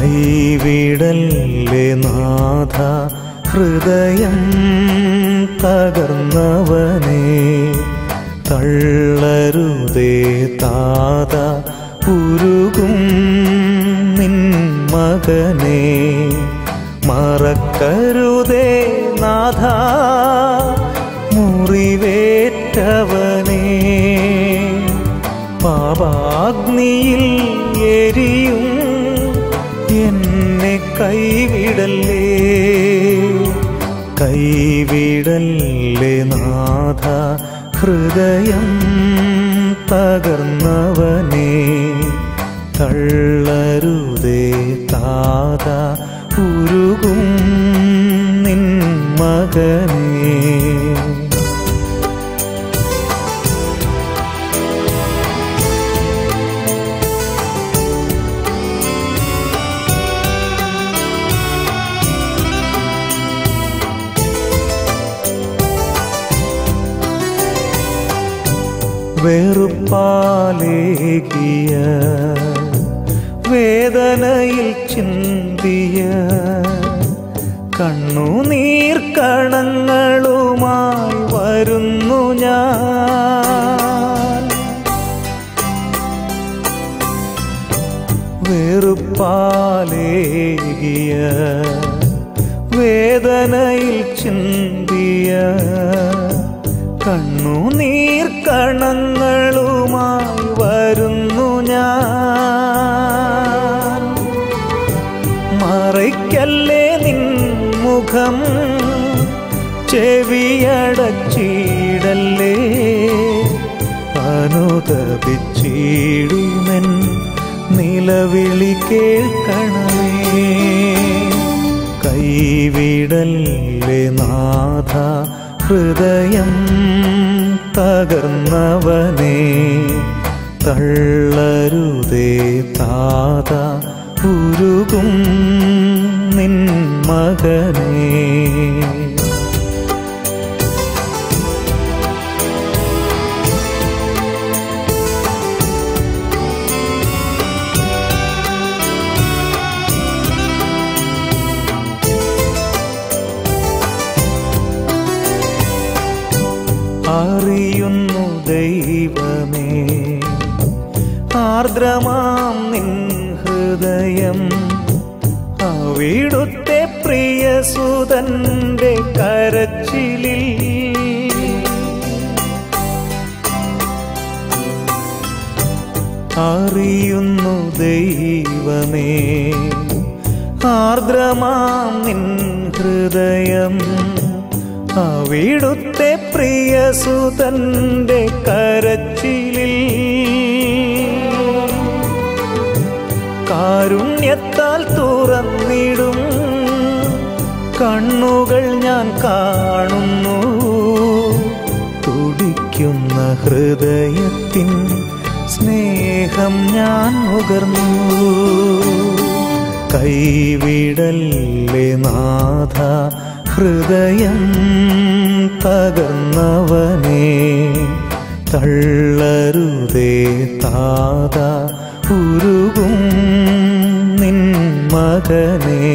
കൈവിടല്ലേ നാഥ ഹൃദയം തകർന്നവനെ തള്ളരുതേ താത ഉരുകും നിൻ മകനെ മറക്കരുതേ നാഥ മുറിവേറ്റവനെ പാപാഗ്നിയിൽ എരിയും എന്നെ കൈവിടല്ലേ കൈവിടല്ലേ നാഥ ഹൃദയം തകർന്നവനെ തള്ളരുതേ താത ഉരുകും നിൻ മകനേ വെറുപ്പാലേകിയ വേദനയിൽ ചിന്തിയ കണ്ണുനീർ കണങ്ങളുമായി വരുന്നു ഞാൻ വെറുപ്പാലേകിയ വേദനയിൽ ചിന്തിയ കണ്ണുനീർ കണങ്ങളുമായി വരുന്നു ഞാൻ മറയ്ക്കല്ലേ നിൻ മുഖം ചെവിയടച്ചിടല്ലേ അനുതപിച്ചിടുമെൻ നിലവിളി കേൾക്കണമേ കൈവിടല്ലേ നാഥ ഹൃദയം തകർന്നവനെ തള്ളരുതേ താത ഉരുകും നിൻ മകനേ അറിയുന്നു ദൈവമേ ആർദ്രമാം നിൻ ഹൃദയം അവിടുത്തെ പ്രിയസുതന്റെ കരച്ചിലിൽ അറിയുന്നു ദൈവമേ ആർദ്രമാം നിൻ ഹൃദയം അവിടുത്തെ പ്രിയസുതന്റെ കരച്ചിലിൽ കാരുണ്യത്താൽ തുറന്നിടും കണ്ണുകൾ ഞാൻ കാണുന്നു തുടിക്കുന്ന ഹൃദയത്തിൻ സ്നേഹം ഞാൻ നുകർന്നു കൈവിടല്ലേ നാഥ ഹൃദയം തകർന്നവനെ തള്ളരുതേ താത ഉരുകും നിൻ മകനെ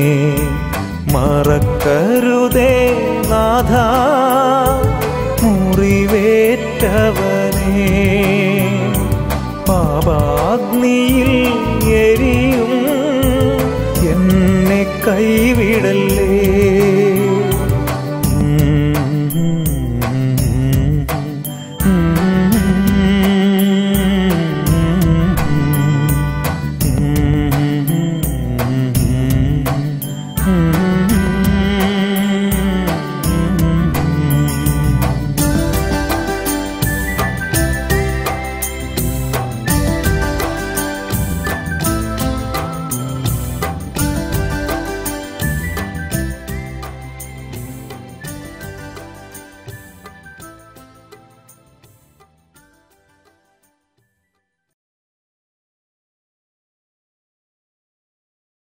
മറക്കരുതേ നാഥ മുറിവേറ്റവനെ പാപാഗ്നിയിൽ എരിയും എന്നെ കൈവിടല്ലേ